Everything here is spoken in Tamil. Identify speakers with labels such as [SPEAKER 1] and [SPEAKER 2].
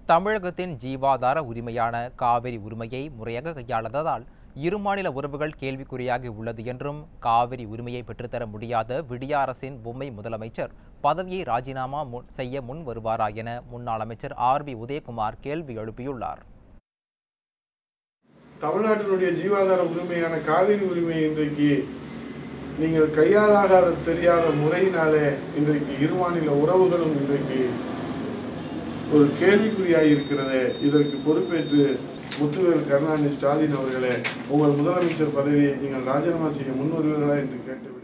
[SPEAKER 1] தமிழகத்தின் ஜீவாதார உரிமையான காவிரி உரிமையை முறையாக கையாளாததால் இரு மாநில உறவுகள் கேள்விக்குறியாகி உள்ளது என்றும் காவிரி உரிமையை பெற்றுத்தர முடியாத விடிய அரசின் பொம்மை முதலமைச்சர் பதவியை ராஜினாமா முன் செய்ய முன் வருவாரா என முன்னாள் அமைச்சர் ஆர் பி உதயகுமார் கேள்வி எழுப்பியுள்ளார்
[SPEAKER 2] தமிழ்நாட்டினுடைய ஜீவாதார உரிமையான காவிரி உரிமை இன்றைக்கு நீங்கள் கையாளாகாத தெரியாத முறையினாலே இன்றைக்கு இரு மாநில உறவுகளும் இன்றைக்கு ஒரு கேள்விக்குறியாய் இருக்கிறது இதற்கு பொறுப்பேற்று முத்துவேல் கருணாநிதி ஸ்டாலின் அவர்களே உங்கள் முதலமைச்சர் பதவியை நீங்கள் ராஜினாமா செய்ய முன்வருவீர்களா என்று கேட்டு